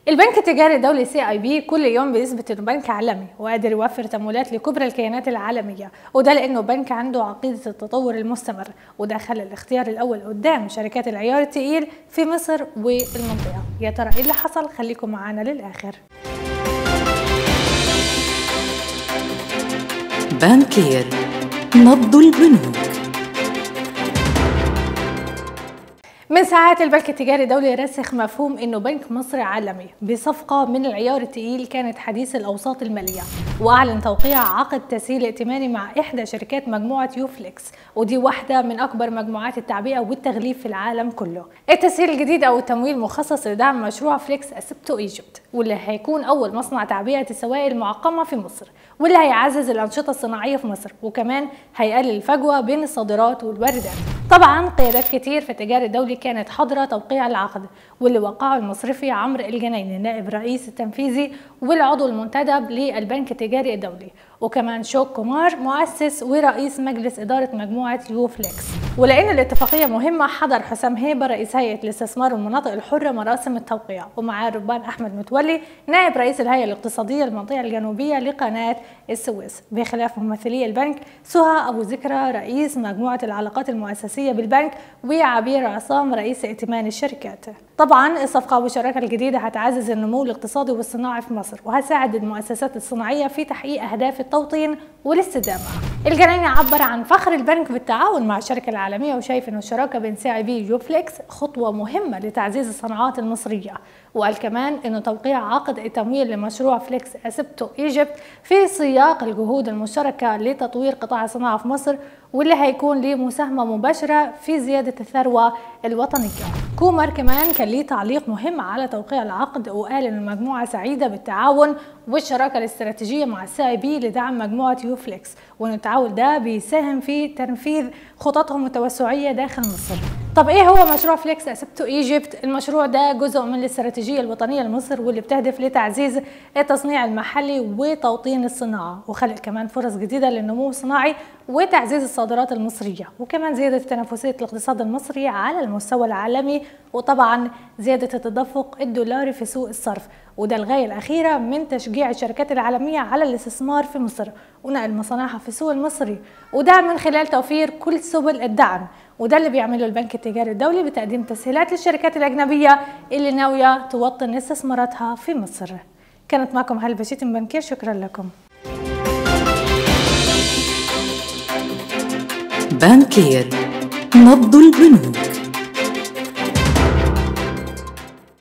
البنك التجاري الدولي سي اي بي كل يوم بيثبت انه بنك عالمي وقادر يوفر تمويلات لكبرى الكيانات العالميه وده لانه بنك عنده عقيده التطور المستمر وده خلى الاختيار الاول قدام شركات العيار التقيل في مصر والمنطقه يا ترى ايه اللي حصل خليكم معانا للاخر بانكير نبض البنوك من ساعات البنك التجاري الدولي رسخ مفهوم انه بنك مصري عالمي بصفقه من العيار التقيل كانت حديث الاوساط الماليه واعلن توقيع عقد تسهيل ائتماني مع احدى شركات مجموعه يوفليكس ودي واحده من اكبر مجموعات التعبئه والتغليف في العالم كله التسهيل الجديد او التمويل مخصص لدعم مشروع فليكس اسبتو ايجيبت واللي هيكون اول مصنع تعبئه السوائل المعقمه في مصر واللي هيعزز الانشطه الصناعيه في مصر وكمان هيقلل الفجوه بين الصادرات والواردات طبعا قيادات كتير في التجاري الدولي كانت حاضره توقيع العقد واللي وقعه المصرفي عمرو الجنايني نائب الرئيس التنفيذي والعضو المنتدب للبنك التجاري الدولي وكمان شوك كومار مؤسس ورئيس مجلس اداره مجموعه يوفليكس ولان الاتفاقيه مهمه حضر حسام هيبه رئيس هيئه الاستثمار والمناطق الحره مراسم التوقيع ومعاه الربان احمد متولي نائب رئيس الهيئه الاقتصاديه للمنطقه الجنوبيه لقناه السويس بخلاف ممثلي البنك سهى ابو ذكرى رئيس مجموعه العلاقات المؤسسيه بالبنك وعبير عصام رئيس ائتمان الشركات طبعا الصفقه والشراكه الجديده هتعزز النمو الاقتصادي والصناعي في مصر وهتساعد المؤسسات الصناعيه في تحقيق اهداف التوطين والاستدامه الجناني عبر عن فخر البنك بالتعاون مع الشركه العالميه وشايف ان الشراكه بين سي اي بي ويوفليكس خطوه مهمه لتعزيز الصناعات المصريه وقال كمان انه توقيع عقد التمويل لمشروع فليكس اسبتو ايجيبت في سياق الجهود المشتركه لتطوير قطاع الصناعه في مصر واللي هيكون ليه مساهمه مباشره في زياده الثروه الوطنيه. كومر كمان كان ليه تعليق مهم على توقيع العقد وقال ان المجموعه سعيده بالتعاون والشراكه الاستراتيجيه مع السي اي بي لدعم مجموعه يوفليكس وان التعاون ده بيساهم في تنفيذ خططهم التوسعيه داخل مصر. طب ايه هو مشروع فليكس اسبتو ايجيبت المشروع ده جزء من الاستراتيجيه الوطنيه لمصر واللي بتهدف لتعزيز التصنيع المحلي وتوطين الصناعه وخلق كمان فرص جديده للنمو الصناعي وتعزيز الصادرات المصريه وكمان زياده تنافسيه الاقتصاد المصري على المستوى العالمي وطبعا زياده التدفق الدولاري في سوق الصرف وده الغايه الاخيره من تشجيع الشركات العالميه على الاستثمار في مصر ونقل مصانعها في السوق المصري وده من خلال توفير كل سبل الدعم وده اللي بيعمله البنك التجاري الدولي بتقديم تسهيلات للشركات الأجنبية اللي ناوية توطن استثماراتها في مصر كانت معكم هالة بشيت من بنكير شكرا لكم بانكير نبض البنوك